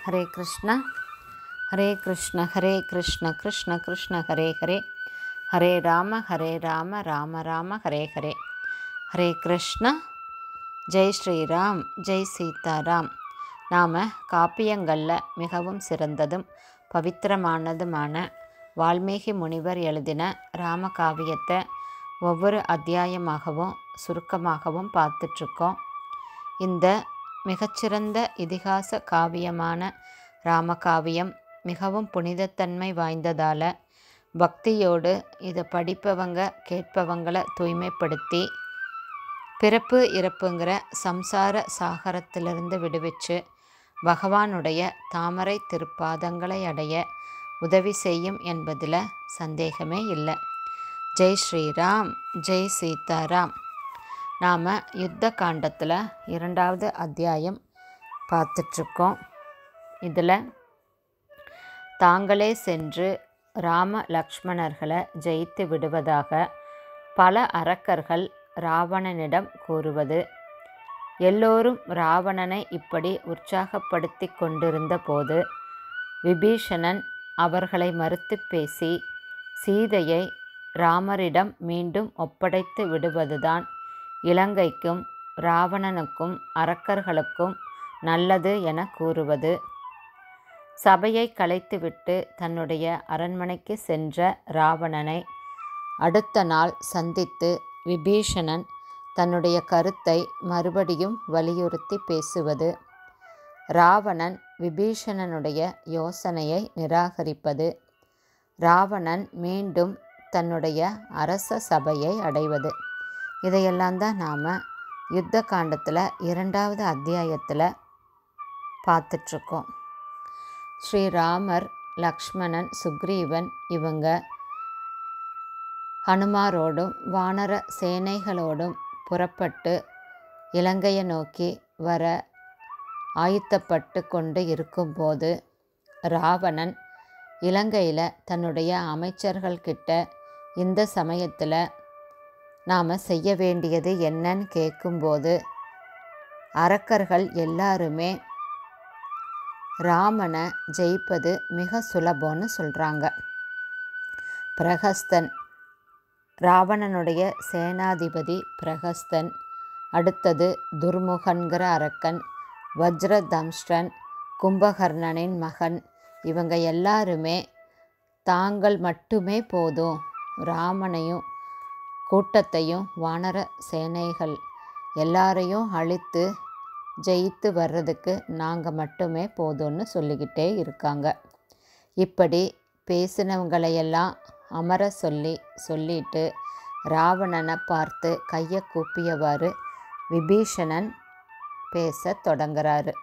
ஹரே கிருஷ்ணா ஹரே கிருஷ்ண ஹரே கிருஷ்ண கிருஷ்ண கிருஷ்ண ஹரே ஹரே ஹரே ராம ஹரே ராம ராம ராம ஹரே ஹரே ஹரே கிருஷ்ணா ஜெய் ஸ்ரீராம் ஜெய் சீதாராம் நாம் காப்பியங்களில் மிகவும் சிறந்ததும் பவித்திரமானதுமான வால்மீகி முனிவர் எழுதின ராமகாவியத்தை ஒவ்வொரு அத்தியாயமாகவும் சுருக்கமாகவும் பார்த்துட்ருக்கோம் இந்த மிகச்சிறந்த இதிகாச காவியமான ராமகாவியம் மிகவும் புனிதத்தன்மை வாய்ந்ததால் பக்தியோடு இதை படிப்பவங்க கேட்பவங்களை தூய்மைப்படுத்தி பிறப்பு இறப்புங்கிற சம்சார சாகரத்திலிருந்து விடுவிச்சு பகவானுடைய தாமரை திருப்பாதங்களை அடைய உதவி செய்யும் என்பதில் சந்தேகமே இல்லை ஜெய் ஸ்ரீராம் ஜெய் சீதாராம் நாம் யுத்த காண்டத்தில் இரண்டாவது அத்தியாயம் பார்த்துட்ருக்கோம் இதில் தாங்களே சென்று ராம லக்ஷ்மணர்களை ஜெயித்து விடுவதாக பல அரக்கர்கள் ராவணனிடம் கூறுவது எல்லோரும் ராவணனை இப்படி உற்சாகப்படுத்தி கொண்டிருந்த போது விபீஷணன் அவர்களை மறுத்து பேசி சீதையை ராமரிடம் மீண்டும் ஒப்படைத்து விடுவதுதான் இலங்கைக்கும் ராவணனுக்கும் அரக்கர்களுக்கும் நல்லது என கூறுவது சபையை கலைத்துவிட்டு தன்னுடைய அரண்மனைக்கு சென்ற ராவணனை அடுத்த நாள் சந்தித்து விபீஷணன் தன்னுடைய கருத்தை மறுபடியும் வலியுறுத்தி பேசுவது ராவணன் விபீஷணனுடைய யோசனையை நிராகரிப்பது ராவணன் மீண்டும் தன்னுடைய அரச சபையை அடைவது இதையெல்லாம் தான் நாம் யுத்த காண்டத்தில் இரண்டாவது அத்தியாயத்தில் பார்த்துட்ருக்கோம் ஸ்ரீராமர் லக்ஷ்மணன் சுக்ரீவன் இவங்க ஹனுமாரோடும் வானர சேனைகளோடும் புறப்பட்டு இலங்கையை நோக்கி வர ஆயுத்தப்பட்டு கொண்டு இருக்கும்போது ராவணன் இலங்கையில் தன்னுடைய அமைச்சர்கள்கிட்ட இந்த சமயத்தில் நாம் செய்ய வேண்டியது என்னன்னு கேட்கும்போது அரக்கர்கள் எல்லாருமே ராமனை ஜெயிப்பது மிக சுலபம்னு சொல்கிறாங்க பிரகஸ்தன் ராவணனுடைய சேனாதிபதி பிரகஸ்தன் அடுத்தது துர்முகன்கிற அரக்கன் வஜ்ரதம்ஷ்டன் கும்பகர்ணனின் மகன் இவங்க எல்லாருமே தாங்கள் மட்டுமே போதும் ராமனையும் கூட்டத்தையும் வானர சேனைகள் எல்லாரையும் அழித்து ஜெயித்து வர்றதுக்கு நாங்கள் மட்டுமே போதும்னு சொல்லிக்கிட்டே இருக்காங்க இப்படி பேசினவங்களையெல்லாம் அமர சொல்லி சொல்லிட்டு ராவணனை பார்த்து கையை கூப்பியவாறு விபீஷணன் பேச தொடங்குறாரு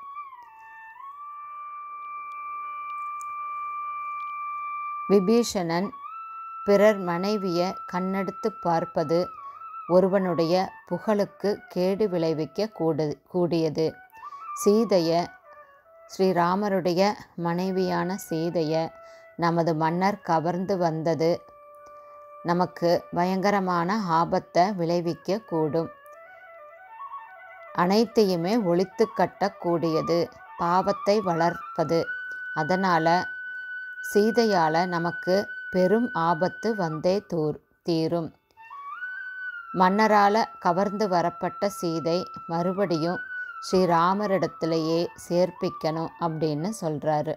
விபீஷணன் பிறர் மனைவியை கண்ணெடுத்து பார்ப்பது ஒருவனுடைய புகழுக்கு கேடு விளைவிக்க கூடு கூடியது சீதையை ஸ்ரீராமருடைய மனைவியான சீதையை நமது மன்னர் கவர்ந்து வந்தது நமக்கு பயங்கரமான ஆபத்தை விளைவிக்க கூடும் அனைத்தையுமே ஒழித்து கட்டக்கூடியது பாவத்தை வளர்ப்பது அதனால் சீதையால் நமக்கு பெரும் ஆபத்து வந்தே தூர் தீரும் மன்னரால் கவர்ந்து வரப்பட்ட சீதை மறுபடியும் ஸ்ரீராமரிடத்திலேயே சேர்ப்பிக்கணும் அப்படின்னு சொல்கிறாரு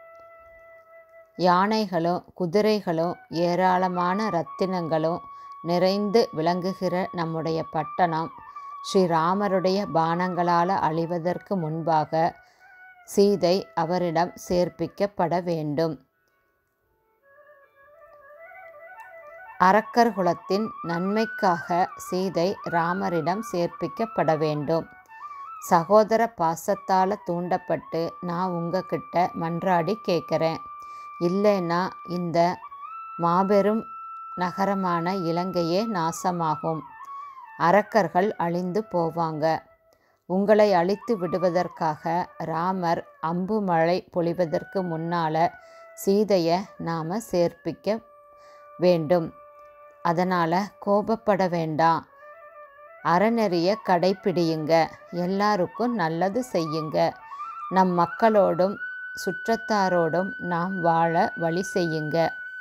யானைகளும் குதிரைகளும் ஏராளமான ரத்தினங்களும் நிறைந்து விளங்குகிற நம்முடைய பட்டணம் ஸ்ரீராமருடைய பானங்களால் அழிவதற்கு முன்பாக சீதை அவரிடம் சேர்ப்பிக்கப்பட வேண்டும் அரக்கர் குலத்தின் நன்மைக்காக சீதை ராமரிடம் சேர்ப்பிக்கப்பட வேண்டும் சகோதர பாசத்தால் தூண்டப்பட்டு நான் உங்ககிட்ட மன்றாடி கேட்குறேன் இல்லைன்னா இந்த மாபெரும் நகரமான இலங்கையே நாசமாகும் அரக்கர்கள் அழிந்து போவாங்க உங்களை அழித்து விடுவதற்காக ராமர் அம்பு மழை பொழிவதற்கு முன்னால் சீதையை நாம் சேர்ப்பிக்க வேண்டும் அதனால் கோபப்பட வேண்டாம் அறநெறிய கடைப்பிடியுங்க எல்லாருக்கும் நல்லது செய்யுங்க நம் மக்களோடும் சுற்றத்தாரோடும் நாம் வாழ வழி செய்யுங்க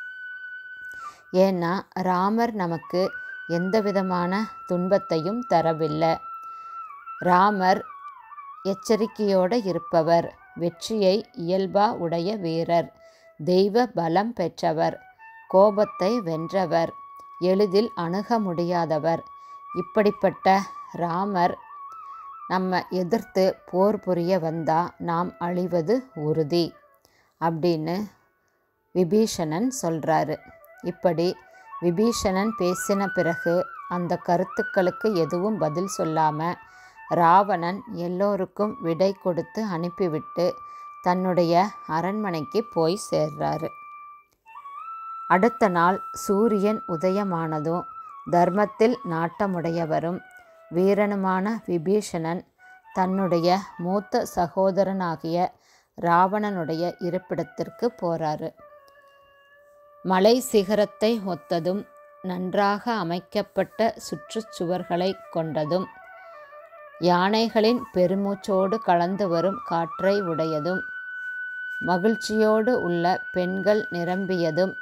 ஏன்னா ராமர் நமக்கு எந்த விதமான துன்பத்தையும் தரவில்லை ராமர் எச்சரிக்கையோடு இருப்பவர் வெற்றியை இயல்பா உடைய வீரர் தெய்வ பலம் பெற்றவர் கோபத்தை வென்றவர் எளிதில் அணுக முடியாதவர் இப்படிப்பட்ட ராமர் நம்ம எதிர்த்து போர் புரிய வந்தா நாம் அழிவது உறுதி அப்படின்னு விபீஷணன் சொல்கிறாரு இப்படி விபீஷணன் பேசின பிறகு அந்த கருத்துக்களுக்கு எதுவும் பதில் சொல்லாமல் ராவணன் எல்லோருக்கும் விடை கொடுத்து அனுப்பிவிட்டு தன்னுடைய அரண்மனைக்கு போய் சேர்றாரு அடுத்த நாள் சூரியன் உதயமானதும் தர்மத்தில் நாட்டமுடையவரும் வீரனுமான விபீஷணன் தன்னுடைய மூத்த சகோதரனாகிய ராவணனுடைய இருப்பிடத்திற்கு போறாரு மலை சிகரத்தை ஒத்ததும் நன்றாக அமைக்கப்பட்ட சுற்றுச்சுவர்களை கொண்டதும் யானைகளின் பெருமூச்சோடு கலந்து வரும் காற்றை உடையதும் மகிழ்ச்சியோடு உள்ள பெண்கள் நிரம்பியதும்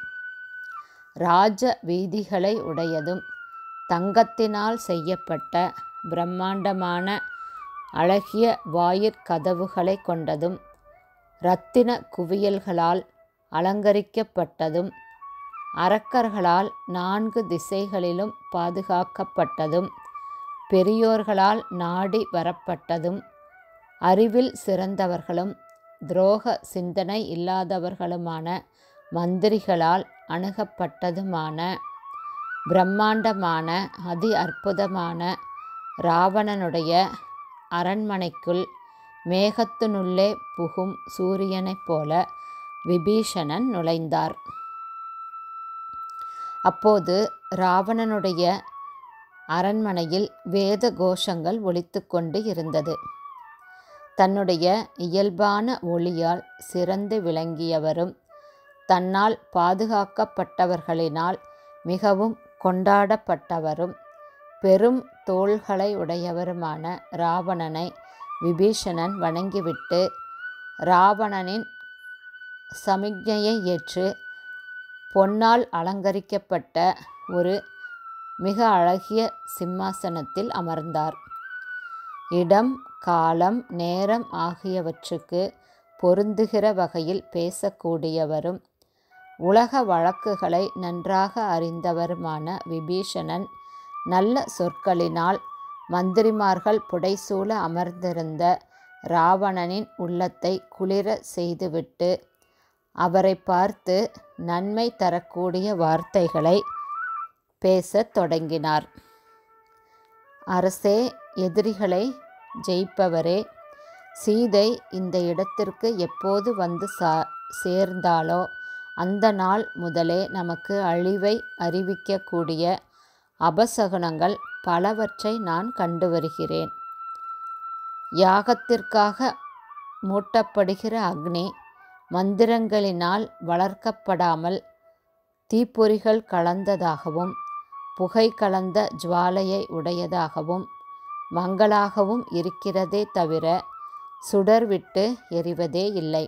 ராஜ வீதிகளை உடையதும் தங்கத்தினால் செய்யப்பட்ட பிரம்மாண்டமான அழகிய வாயிற்கதவுகளை கொண்டதும் இரத்தின குவியல்களால் அலங்கரிக்கப்பட்டதும் அரக்கர்களால் நான்கு திசைகளிலும் பாதுகாக்கப்பட்டதும் பெரியோர்களால் நாடி வரப்பட்டதும் அறிவில் சிறந்தவர்களும் துரோக சிந்தனை இல்லாதவர்களுமான மந்திரிகளால் அணுகப்பட்டதுமான பிரம்மாண்டமான அதி அற்புதமான ராவணனுடைய அரண்மனைக்குள் மேகத்தினுள்ளே புகும் சூரியனைப் போல விபீஷணன் நுழைந்தார் அப்போது ராவணனுடைய அரண்மனையில் வேத கோஷங்கள் ஒலித்து கொண்டு இருந்தது தன்னுடைய இயல்பான ஒளியால் சிறந்து விளங்கியவரும் தன்னால் பாதுகாக்கப்பட்டவர்களினால் மிகவும் கொண்டாடப்பட்டவரும் பெரும் தோள்களை உடையவருமான ராவணனை விபீஷணன் வணங்கிவிட்டு ராவணனின் சமிக்ஞையை ஏற்று பொன்னால் அலங்கரிக்கப்பட்ட ஒரு மிக அழகிய சிம்மாசனத்தில் அமர்ந்தார் இடம் காலம் நேரம் ஆகியவற்றுக்கு பொருந்துகிற வகையில் பேசக்கூடியவரும் உலக வழக்குகளை நன்றாக அறிந்தவருமான விபீஷணன் நல்ல சொற்களினால் மந்திரிமார்கள் புடைசூழ அமர்ந்திருந்த ராவணனின் உள்ளத்தை குளிர செய்துவிட்டு அவரை பார்த்து நன்மை தரக்கூடிய வார்த்தைகளை பேசத் தொடங்கினார் அரசே எதிரிகளை ஜெயிப்பவரே சீதை இந்த இடத்திற்கு எப்போது வந்து சா சேர்ந்தாலோ அந்த நாள் முதலே நமக்கு அழிவை அறிவிக்கக்கூடிய அபசகுனங்கள் பலவற்றை நான் கண்டு வருகிறேன் யாகத்திற்காக மூட்டப்படுகிற அக்னி மந்திரங்களினால் வளர்க்கப்படாமல் தீப்பொறிகள் கலந்ததாகவும் புகை கலந்த ஜுவாலையை உடையதாகவும் மங்களாகவும் இருக்கிறதே தவிர சுடர் விட்டு எரிவதே இல்லை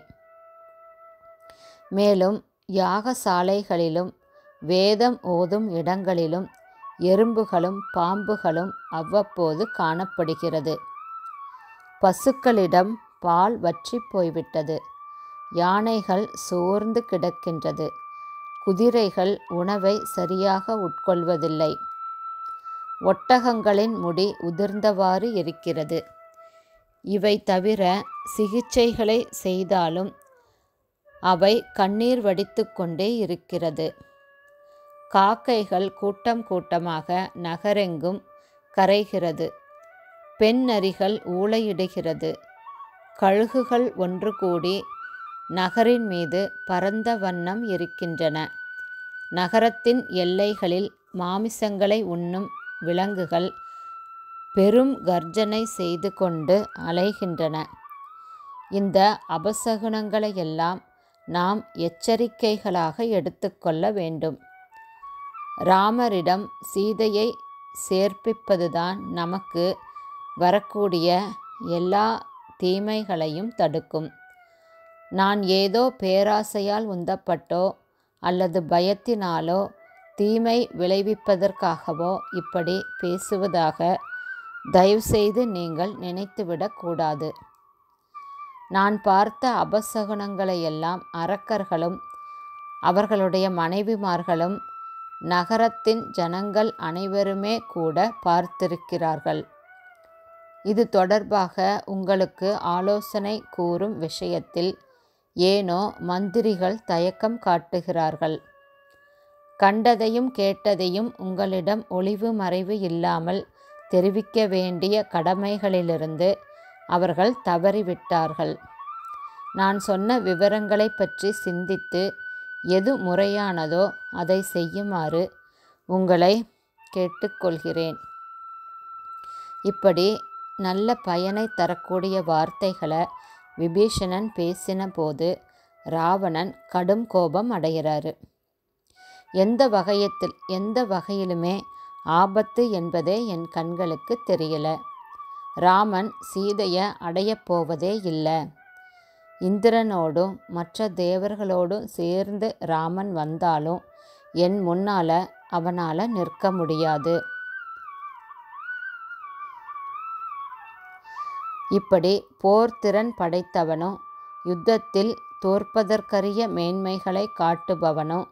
மேலும் யாகசாலைகளிலும் வேதம் ஓதும் இடங்களிலும் எறும்புகளும் பாம்புகளும் அவ்வப்போது காணப்படுகிறது பசுக்களிடம் பால் வற்றி போய்விட்டது யானைகள் சோர்ந்து கிடக்கின்றது குதிரைகள் உணவை சரியாக உட்கொள்வதில்லை ஒட்டகங்களின் முடி உதிர்ந்தவாறு இருக்கிறது இவை தவிர சிகிச்சைகளை செய்தாலும் அவை கண்ணீர் வடித்து கொண்டே இருக்கிறது காக்கைகள் கூட்டம் கூட்டமாக நகரெங்கும் கரைகிறது பெண் நரிகள் ஊளையிடுகிறது கழுகுகள் ஒன்று கூடி நகரின் மீது பரந்த வண்ணம் இருக்கின்றன நகரத்தின் எல்லைகளில் மாமிசங்களை உண்ணும் விலங்குகள் பெரும் கர்ஜனை செய்து கொண்டு அலைகின்றன இந்த அபசகுனங்களையெல்லாம் நாம் எச்சரிக்கைகளாக எடுத்துக்கொள்ள வேண்டும் ராமரிடம் சீதையை சேர்ப்பிப்பதுதான் நமக்கு வரக்கூடிய எல்லா தீமைகளையும் தடுக்கும் நான் ஏதோ பேராசையால் உந்தப்பட்டோ அல்லது பயத்தினாலோ தீமை விளைவிப்பதற்காகவோ இப்படி பேசுவதாக தயவுசெய்து நீங்கள் நினைத்துவிடக்கூடாது நான் பார்த்த அபசகுனங்களையெல்லாம் அரக்கர்களும் அவர்களுடைய மனைவிமார்களும் நகரத்தின் ஜனங்கள் அனைவருமே கூட பார்த்திருக்கிறார்கள் இது தொடர்பாக உங்களுக்கு ஆலோசனை கூறும் விஷயத்தில் ஏனோ மந்திரிகள் தயக்கம் காட்டுகிறார்கள் கண்டதையும் கேட்டதையும் உங்களிடம் ஒளிவு மறைவு இல்லாமல் தெரிவிக்க வேண்டிய கடமைகளிலிருந்து அவர்கள் தவறிவிட்டார்கள் நான் சொன்ன விவரங்களை பற்றி சிந்தித்து எது முறையானதோ அதை செய்யுமாறு உங்களை கேட்டுக்கொள்கிறேன் இப்படி நல்ல பயனை தரக்கூடிய வார்த்தைகளை விபீஷணன் பேசின போது ராவணன் கடும் கோபம் அடைகிறாரு எந்த வகையத்தில் எந்த வகையிலுமே ஆபத்து என்பதே என் கண்களுக்கு தெரியல ராமன் சீதையை அடையப் போவதே இல்லை இந்திரனோடும் மற்ற தேவர்களோடும் சேர்ந்து ராமன் வந்தாலும் என் முன்னால் அவனால் நிற்க முடியாது இப்படி போர்த்திறன் படைத்தவனும் யுத்தத்தில் தோற்பதற்கரிய மேன்மைகளை காட்டுபவனும்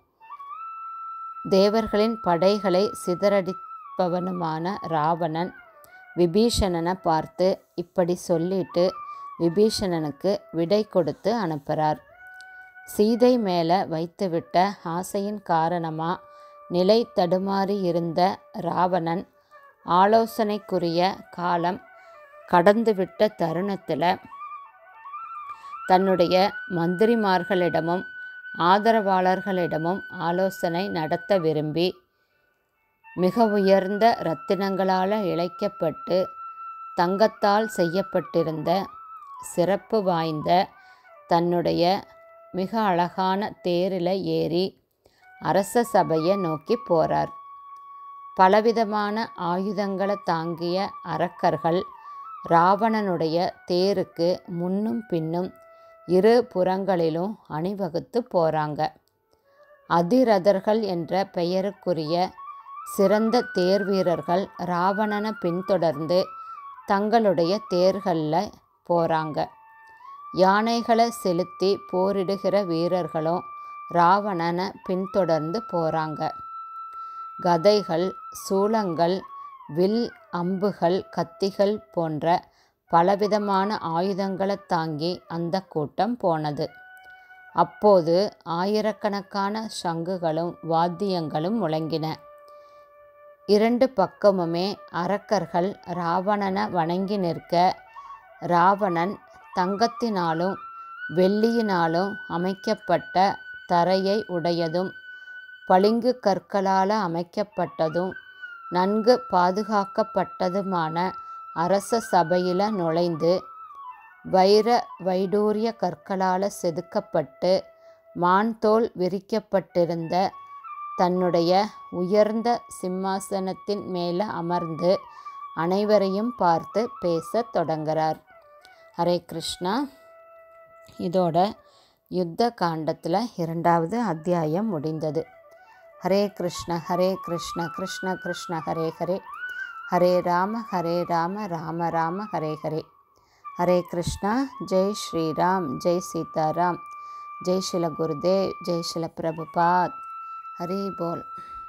தேவர்களின் படைகளை சிதறடிப்பவனுமான ராவணன் விபீஷணனை பார்த்து இப்படி சொல்லிட்டு விபீஷணனுக்கு விடை கொடுத்து அனுப்புகிறார் சீதை மேலே வைத்துவிட்ட ஆசையின் காரணமாக நிலை தடுமாறி இருந்த ராவணன் ஆலோசனைக்குரிய காலம் கடந்துவிட்ட தருணத்தில் தன்னுடைய மந்திரிமார்களிடமும் ஆதரவாளர்களிடமும் ஆலோசனை நடத்த விரும்பி மிக உயர்ந்த இரத்தினங்களால் இழைக்கப்பட்டு தங்கத்தால் செய்யப்பட்டிருந்த சிறப்பு வாய்ந்த தன்னுடைய மிக அழகான தேரில் ஏறி அரச சபையை நோக்கி போகிறார் பலவிதமான ஆயுதங்களை தாங்கிய அரக்கர்கள் ராவணனுடைய தேருக்கு முன்னும் பின்னும் இரு புறங்களிலும் அணிவகுத்து போகிறாங்க அதிரதர்கள் என்ற பெயருக்குரிய சிறந்த தேர் வீரர்கள் ராவணனை பின்தொடர்ந்து தங்களுடைய தேர்களில் போகிறாங்க யானைகளை செலுத்தி போரிடுகிற வீரர்களும் ராவணனை பின்தொடர்ந்து போகிறாங்க கதைகள் சூளங்கள் வில் அம்புகள் கத்திகள் போன்ற பலவிதமான ஆயுதங்களை தாங்கி அந்த கூட்டம் போனது அப்போது ஆயிரக்கணக்கான சங்குகளும் வாத்தியங்களும் முழங்கின இரண்டு பக்கமுமே அரக்கர்கள் ராவணனை வணங்கி நிற்க ராவணன் தங்கத்தினாலும் வெள்ளியினாலும் அமைக்கப்பட்ட தரையை உடையதும் பளிங்கு கற்களால் அமைக்கப்பட்டதும் நன்கு பாதுகாக்கப்பட்டதுமான அரச சபையில் நுழைந்து வைர வைடூரிய கற்களால் செதுக்கப்பட்டு மான் தோல் விரிக்கப்பட்டிருந்த தன்னுடைய உயர்ந்த சிம்மாசனத்தின் மேலே அமர்ந்து அனைவரையும் பார்த்து பேசத் தொடங்குகிறார் ஹரே கிருஷ்ணா இதோட யுத்த காண்டத்தில் இரண்டாவது அத்தியாயம் முடிந்தது ஹரே கிருஷ்ண ஹரே கிருஷ்ண கிருஷ்ண கிருஷ்ண ஹரே ஹரே ஹரே ராம ஹரே ராம ராம ராம ஹரே ஹரே ஹரே கிருஷ்ணா ஜெய் ஸ்ரீராம் ஜெய் சீதாராம் ஜெய் ஸ்ரீல குருதேவ் ஜெய் ஸ்ரீல பிரபுபாத் ஹரி போல்